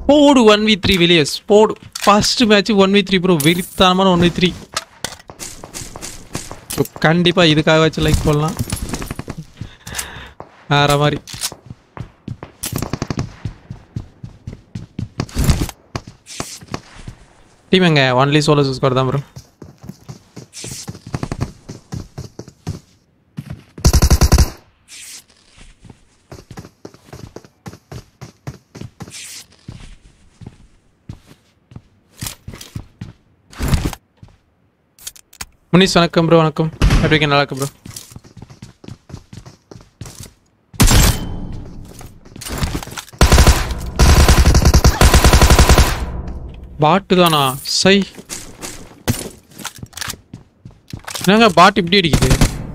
போடு one v three Villiers போடு first match one v three bro வெறித்தனமான one v three கண்டிப்பா இதுக்காக வச்சு லைக் போடலாம் வேற மாதிரி டீம் எங்க ஒன்லி சோலோ ஸ்கோர் தான் ப்ரோ முனிஸ் வணக்கம் ப்ரோ வணக்கம் எப்படி இருக்கீங்க நல்லா இருக்கு ப்ரோ பாட்டு தானா சை என்னங்க பாட் இப்படி அடிக்குது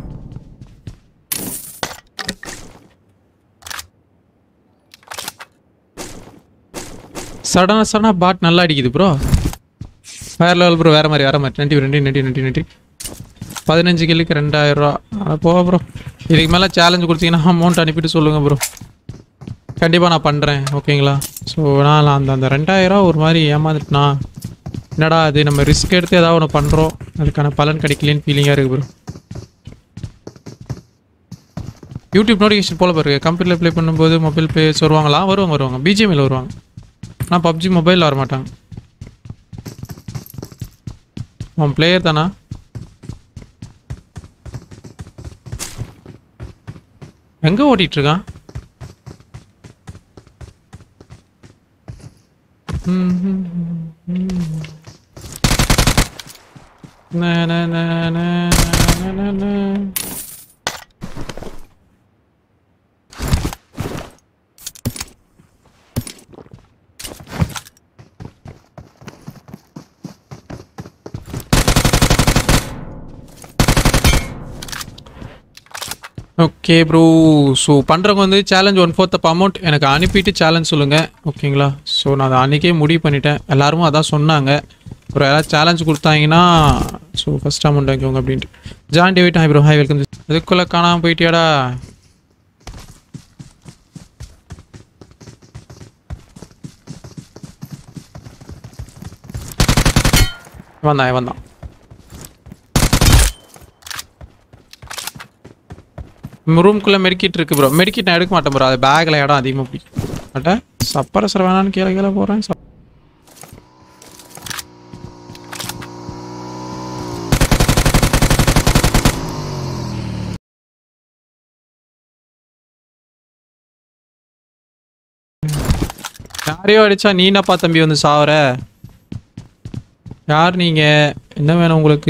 சடனா சடனா பாட் நல்லா அடிக்குது ப்ரோ வேற லெவல் ப்ரோ வேற மாதிரி வேற மாதிரி நன்றி நன்றி நன்றி நன்றி நன்றி பதினஞ்சு கில்லுக்கு ரெண்டாயிரம் ரூபா அட போ ப்ரோ இதுக்கு மேலே சேலஞ்ச் கொடுத்தீங்கன்னா அமௌண்ட் அனுப்பிட்டு சொல்லுங்கள் ப்ரோ கண்டிப்பாக நான் பண்ணுறேன் ஓகேங்களா ஸோ நான் அந்த அந்த ரெண்டாயிரம் ஒரு மாதிரி ஏமாந்துட்டுனா என்னடா அது நம்ம ரிஸ்க் எடுத்து ஏதாவது ஒன்று பண்ணுறோம் அதுக்கான பலன் கிடைக்கலன்னு ஃபீலிங்காக இருக்குது ப்ரோ யூடியூப் நோட்டிஃபிகேஷன் போல பாருங்க கம்ப்யூட்டரில் ப்ளே பண்ணும்போது மொபைல் பிளேயர்ஸ் வருவாங்களா வருவாங்க வருவாங்க பிஜிஎம்ல வருவாங்க ஆனால் பப்ஜி மொபைலில் வர மாட்டாங்க அவன் பிளேயர் தானா எங்க ஓடிட்டு இருக்கான் ம், ம், ம், ம். நா, நா, நா, நா, நா, நா, நா. ஓகே ப்ரோ ஸோ பண்ணுறவங்க வந்து challenge one fourth of amount எனக்கு அனுப்பிட்டு சேலஞ்ச் சொல்லுங்கள் ஓகேங்களா ஸோ நான் அதை அன்றைக்கே முடிவு பண்ணிட்டேன் எல்லாரும் அதான் சொன்னாங்க ஒரு யாராவது சேலஞ்ச் கொடுத்தாங்கன்னா ஸோ ஃபஸ்ட் அமௌண்ட் வாங்கிக்கோங்க அப்படின்ட்டு John David hi bro hi welcome அதுக்குள்ளே காணாமல் போயிட்டியாடா வந்தான் வந்தான் ரூம்குள்ளே மெடிக்கிட் இருக்கு ப்ரோ மெடிக்கிட் நான் எடுக்க மாட்டேன் ப்ரோ அது பேக்கில் இடம் அதிகமாக பிடிக்கும் மாட்டேன் சப்பரசர் வேணான்னு கீழே கீழே போகிறேன் யாரையோ அடிச்சா நீ என்னப்பா தம்பி வந்து சாவற யார் நீங்க என்ன வேணும் உங்களுக்கு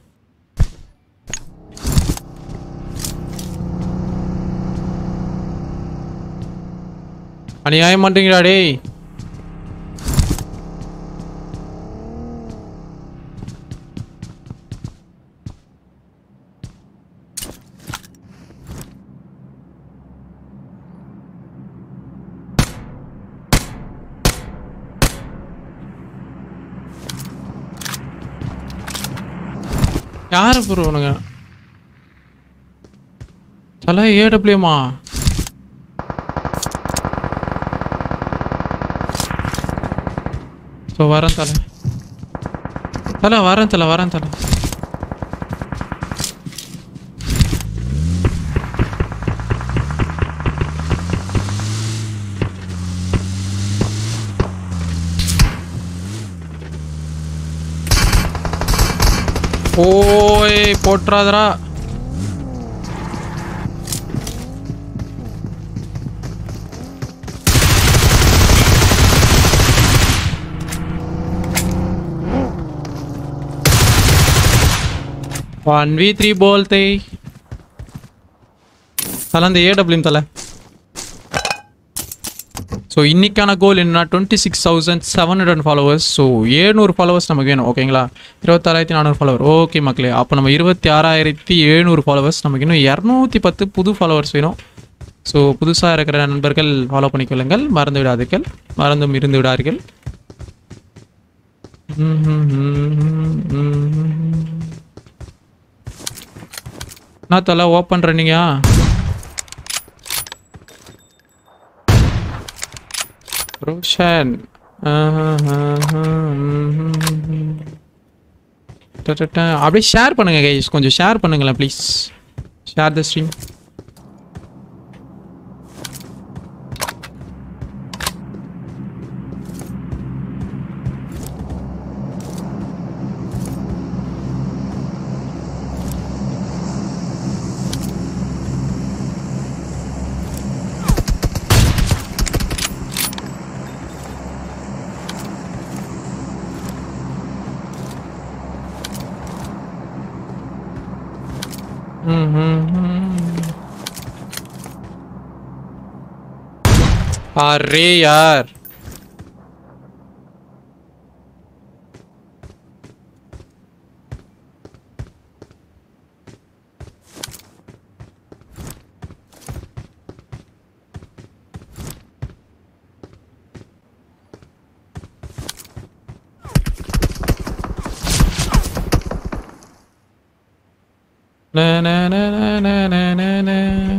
அநியாயம் பண்றீங்களா டேய் யாரு ப்ரோ உனங்க தலை ஏடபிள்யூமா ஸோ வரேன் தலை தலை வரேன் தலை வரேன் தலை ஓய் போட்டுறாதரா ஒன் வி த்ரீ போல்தே தலை அந்த ஏடபிள்யூம் தலை ஸோ இன்னைக்கான கோல் என்ன twenty six thousand seven hundred followers so ஏழ்நூறு ஃபாலோவர்ஸ் நமக்கு வேணும் ஓகேங்களா இருபத்தாறாயிரத்தி நானூறு ஃபாலோவர் ஓகே மக்களே அப்போ நம்ம இருபத்தி ஆறாயிரத்தி எழுநூறு ஃபாலோவர்ஸ் நமக்கு இன்னும் இரநூத்தி பத்து புது ஃபாலோவர்ஸ் வேணும் ஸோ புதுசாக இருக்கிற நண்பர்கள் ஃபாலோ பண்ணிக்கொள்ளுங்கள் மறந்து விடாதீர்கள் மறந்தும் இருந்து விடாதீர்கள் நான் தலை ஓப்பன் ரன்னிங்கா ரோஷன் டடடா. அப்படியே ஷேர் பண்ணுங்க கைஸ் கொஞ்சம் ஷேர் பண்ணுங்களேன் ப்ளீஸ் ஷேர் த ஸ்ட்ரீம் अरे यार na na na na na na na na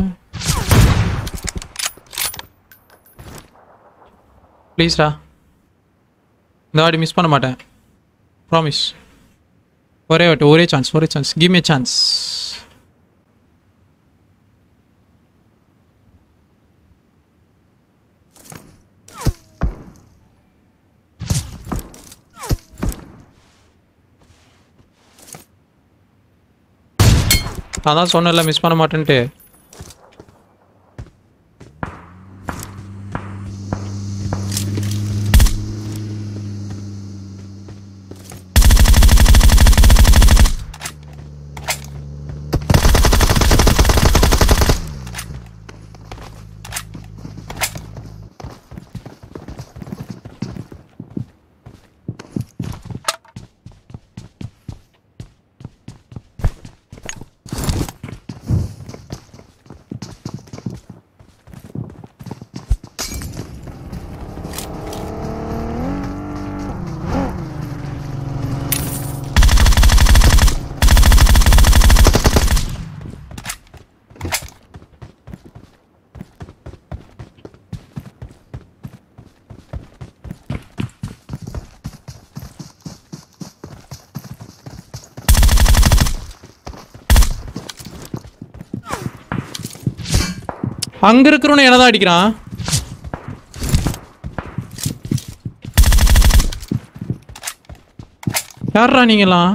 ப்ளீஸ்டா இந்த வாட்டி மிஸ் பண்ண மாட்டேன் ப்ராமிஸ் ஒரே வாட்டி ஒரே சான்ஸ் ஒரே சான்ஸ் கிவ் மே சான்ஸ் அதான் சொன்னேன்ல மிஸ் பண்ண மாட்டேன்ட்டு அங்க இருக்கிறவன என்னதான் அடிக்கிறான் யாரா நீங்களாம்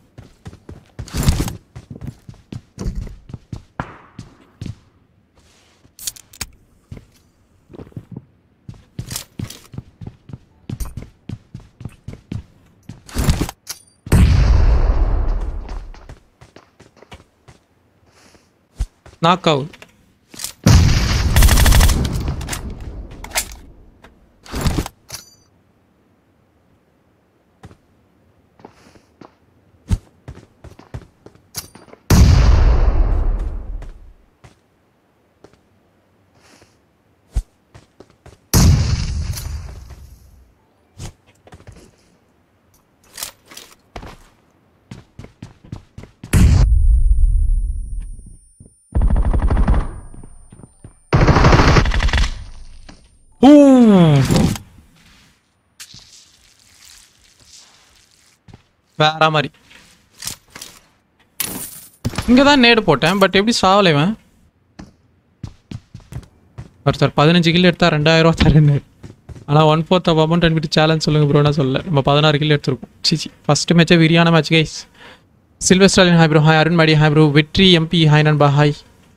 நாக் அவுட் ஊ. வேற மாதிரி இங்க தான் நேடு போட்டேன் பட் எப்படி சாவல இவன் ஒருத்தர் பதினஞ்சு கில் எடுத்தா ரெண்டாயிரம் ரூபா தரேன்னு ஆனால் ஒன் ஃபோர்த் ஆஃப் அமௌண்ட் அனுப்பிட்டு சேலஞ்ச் சொல்லுங்க ப்ரோ நான் சொல்ல நம்ம பதினாறு கில் எடுத்திருக்கோம் சிச்சி ஃபர்ஸ்ட் மேட்சே விரியான match guys silver Stalin hi bro hi Arun மாடி ஹாய் ப்ரோ வெற்றி எம்பி ஹாய் நண்பா ஹாய்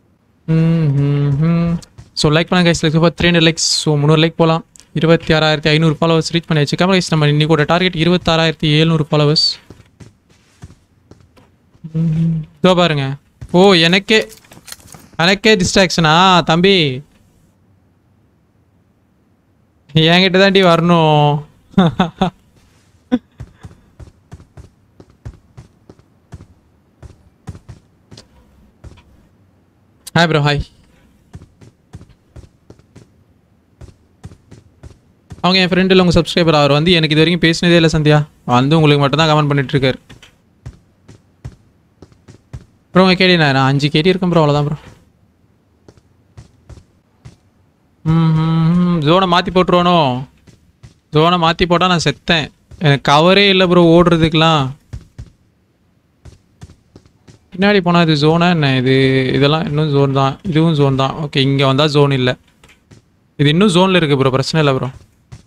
ஸோ லைக் பண்ணுங்க guys like three hundred likes so முந்நூறு லைக் போகலாம் இருபத்தி ஆறாயிரத்தி ஐநூறு ஃபாலோவர்ஸ் ரீச் பண்ணி வச்சுக்காம கைஸ் நம்ம இன்னைக்கு ஒரு டார்கெட் இருபத்தாறாயிரத்தி எழுநூறு ஃபாலோவர்ஸ் இதோ பாருங்க ஓ எனக்கே எனக்கே டிஸ்ட்ராக்ஷனா தம்பி என்கிட்ட தாண்டி வரணும் ஹாய் ப்ரோ ஹாய் அவங்க என் ஃப்ரெண்டில் உங்கள் சப்ஸ்கிரைபர் அவர் வந்து எனக்கு இது வரைக்கும் பேசினதே இல்லை சந்தியா வந்து உங்களுக்கு மட்டும் தான் கமெண்ட் பண்ணிட்டு இருக்காரு ப்ரோ உங்கள் கேடி நான் நான் அஞ்சு கேடி இருக்கேன் ப்ரோ அவ்வளோதான் ப்ரோ ம் ஜோனை மாற்றி போட்டுருவானோ ஜோனை மாற்றி போட்டால் நான் செத்தேன் எனக்கு கவரே இல்லை ப்ரோ ஓடுறதுக்கெலாம் பின்னாடி போனால் இது ஜோனா என்ன இது இதெல்லாம் இன்னும் ஜோன் தான் இதுவும் ஜோன் தான் ஓகே இங்கே வந்தால் ஜோன் இல்லை இது இன்னும் ஜோனில் இருக்குது ப்ரோ பிரச்சனை இல்லை ப்ரோ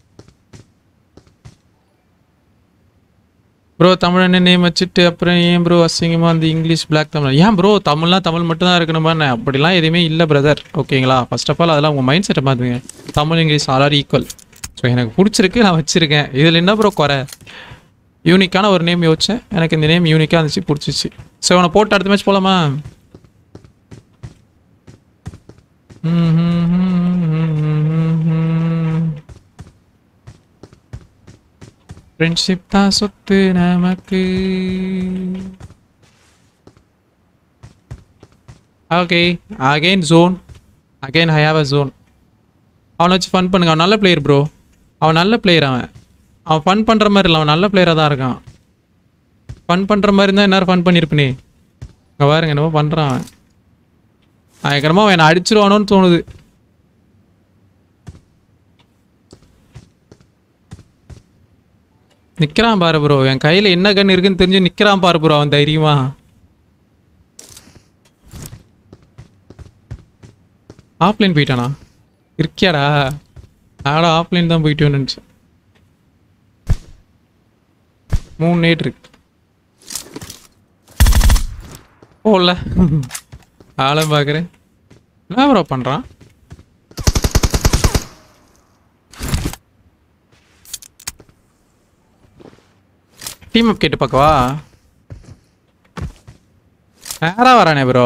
ப்ரோ தமிழ் நேம் வச்சுட்டு அப்புறம் ஏன் ப்ரோ அசிங்கமாக வந்து இங்கிலீஷ் பிளாக் தமிழ் ஏன் ப்ரோ தமிழ்லாம் தமிழ் மட்டும் தான் இருக்கணுமா என்ன அப்படிலாம் எதுவுமே இல்லை பிரதர் ஓகேங்களா ஃபர்ஸ்ட் ஆஃப் ஆல் அதெல்லாம் உங்கள் மைண்ட் செட்டை பார்த்துங்க Tamil English all are equal so எனக்கு பிடிச்சிருக்கு நான் வச்சுருக்கேன் இதில் என்ன ப்ரோ குறை யூனிக்கான ஒரு நேம் யோசிச்சேன் எனக்கு இந்த நேம் யூனிக்காக இருந்துச்சு பிடிச்சிச்சு ஸோ உன்னை போட்டு அடுத்த மேட்ச் போகலாமா ஃப்ரெண்ட்ஷிப் தான் சொத்து நமக்கு okay again John again I have a John அவனை வச்சு ஃபன் பண்ணுங்க அவன் நல்ல பிளேயர் ப்ரோ அவன் நல்ல பிளேயர் அவன் அவன் ஃபன் பண்ணுற மாதிரி இல்லை அவன் நல்ல பிளேயராக தான் இருக்கான் ஃபன் பண்ணுற மாதிரி இருந்தால் என்ன ஃபன் பண்ணியிருப்பனே இங்கே பாருங்க என்னமோ பண்ணுறான் அவன் பயங்கரமாக அவன் என்னை அடிச்சிருவானோன்னு தோணுது நிற்கிறான் பாரு ப்ரோ என் கையில் என்ன கன் இருக்குன்னு தெரிஞ்சு நிற்கிறான் பாரு ப்ரோ அவன் தைரியமா ஆஃப்லைன் போயிட்டானா இருக்கியாடா நானும் ஆஃப்லைன் தான் போயிட்டு நினச்சேன் மூணு நைட் இருக்கு போகல ஆளை பார்க்குறேன் என்ன ப்ரோ பண்ணுறான் டீம் அப் கேட்டு பார்க்கவா நேரா வரானே ப்ரோ